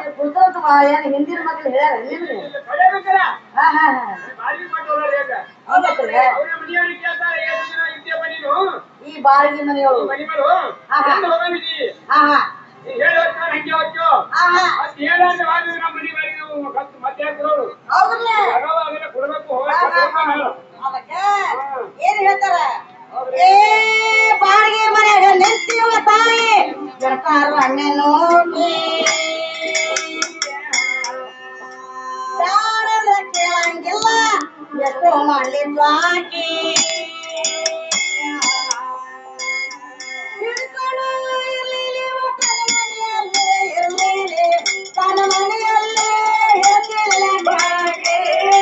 ಏನು ಕುರ್ತಂತ ಏನು ಹಿಂದಿನ ಮಕ್ಳು ಹೇಳ್ಯಾರ ನಿಮ್ಗೆ ಕಳೆಬೇಕಲ್ಲ ಹಾ ಹಾ ಹಾ ಬಾಡಿಗೆ ಕೊಟ್ಟವ್ರಲ್ಲ ಈಗ ಹೌದತ್ತಲ್ಲ ಅವ್ರ ಮನೆಯವ್ರಿಗೆ ಕೇಳ್ತಾರೆ ಎಷ್ಟು ದಿನ ಇದ್ದೀಯ ಮನೀನು ಈ ಬಾಡಿಗೆ ಮನೆಯವರು ಮನಿಮರು ಹಾ, ಹಾ. ಎಂದು ಹೋಗಲಿದಿ ಹಾ ಹಾ ಹೇಳಿ ಹೋಗ್ತಾರೆ ಹಂಗೆ ಹೋಗ್ತು ಹಾ ಹಾ ಅದ್ ಹೇಳಂತ ಮಾಡಿದ್ರೆ ನಮ್ಮ ಮನೆ ಬಾಡಿಗೆ ನಾವು ಖರ್ಚು ಮತ್ತೆ ಯಾಕ್ ಕೊಡೋರು ಹೌದಲ್ಲ ಯಾರೋ ಅದನ್ನ ಕೊಡ್ಬೇಕು ಹಾ, ಹಾ, ಹಾ. ಹೋಗಿ ಅದಕ್ಕೆ ಏನ್ ಹೇಳ್ತಾರ ಏ ಬಾಡಿಗೆ ಮನ್ಯಾಗ ನಿಂತೀವ ತಾಯಿ ಬರ್ತಾರ ಅಣ್ಣೆ ನೋಡಿ ಯಾರನ್ನ ಕೇಳಂಗಿಲ್ಲ ಎಷ್ಟೋ ಮಾಡ್ಲಿದ್ವ ಆಕಿ ಹಿಡ್ಕೊಂಡು ಇರ್ಲಿಲಿ ತನ್ನ ಮನೆಯಲ್ಲೇ ಇರ್ಲಿಲಿ ತನ್ನ ಮನೆಯಲ್ಲೇ ಇರ್ಲಿಲ್ಲ ಬಾಡಿಗೆ.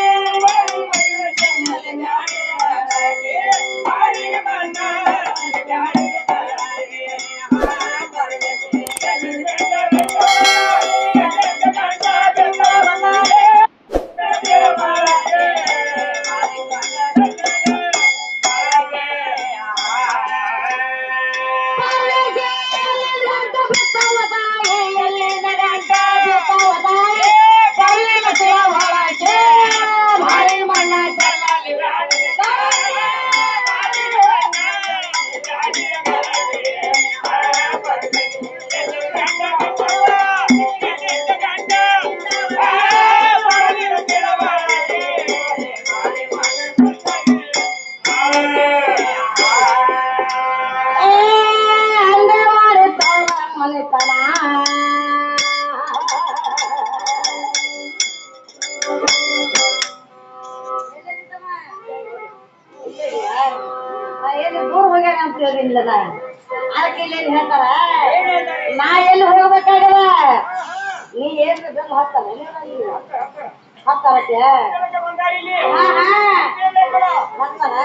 ಏನು ದೂರ ಹೋಗ್ಯಾನ ಅಂತ ಹೇಳಿಲ್ಲ ನಾ ಅದಕ್ಕೆ ಇಲ್ಲಿ ಏನ್ ಹೇಳ್ತಾರ ನಾ ಎಲ್ಲಿ ಹೋಗ್ಬೇಕಾಗದ ನೀ ಏನ್ ಬೆಲ್ಲ ಹತ್ತಾನ ಹತ್ತಾರಕ್ಕೆ ಹಾ ಹಾ ಹತ್ತಾರ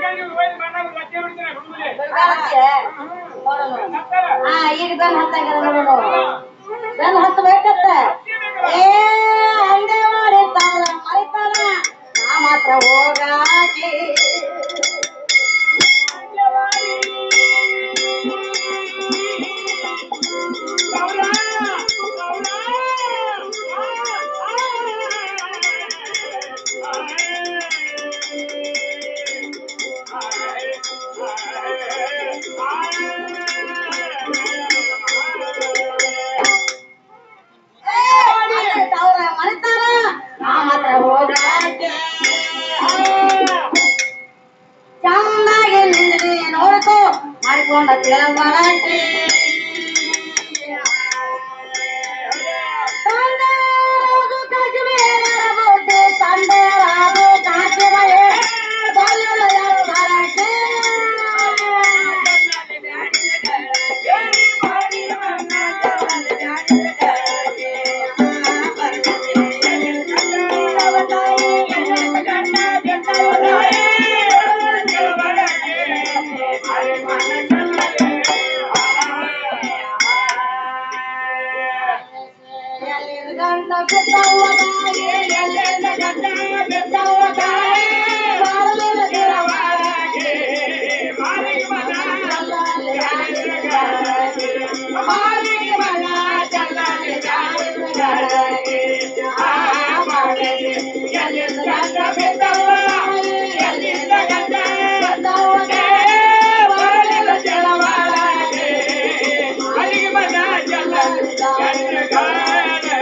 ಬೆಳಗಾವಕ್ಕೆ ನೋಡೋಣ ಹಾ ಈಗ ಬೆನ್ ಹತ್ತಂಗ ನೋಡೋಣ ಬೆನ್ ಹತ್ತಬೇಕತ್ತ ಏ ಹಂಗೆ ಮಾಡಿ ತಾಳ ಮರಿತಾನ ನಾ ಮಾತ್ರ ಹೋಗಾಕಿ ಅವ್ರ ಮರಿತಾನ ನಾ ಮಾತ್ರ ಹೋಗಾಕಿ ಚಂದಾಗಿ ನಿಂದ್ರಿ ನೋಡ್ಕೋ ಮಾಡಿಕೊಂಡ ತಿಳಬಾರಕ್ಕೆ ತಂದೆರಾದು ಕಾಶ್ಮೀರ ಬೋಟೆ, ತಂದೆರಾದು ಕಾಶ್ಮೀರ ಬಲ್ಲಲ ಯಾವಧಾರಕ್ಕೆ. ಎಲ್ಲಿಂದ ಗಂಡ ಬಿದ್ದವ್ವ ತಾಯಿ, ಎಲ್ಲಿಂದ ಗಂಡ ಬಿದ್ದವ್ವ ತಾಯಿ, ಬರಲಿಲ್ಲ ತಿಳಬಾರಕ್ಕೆ. ಮಾಲಿಗೆ ಮನ ಚಲ್ಲಲಿ ಗಾಳಿಗೆ, ಮಾಲಿಗೆ ಮನ ಚಲ್ಲಲಿ ಗಾಳಿಗೆ. ಆ ಮಾಲಿಗೆ ಎಲ್ಲಿಂದ ಗಂಡ ಬಿದ್ದವ್ವ ತಾಯಿ, ಎಲ್ಲಿಂದ ಗಂಡ ಬಿದ್ದವ್ವ ತಾಯಿ, ಬರಲಿಲ್ಲ ತಿಳಬಾರಕ್ಕೆ. ಮಾಲಿಗೆ ಮನ ಚಲ್ಲಲಿ ಗಾಳಿಗೆ.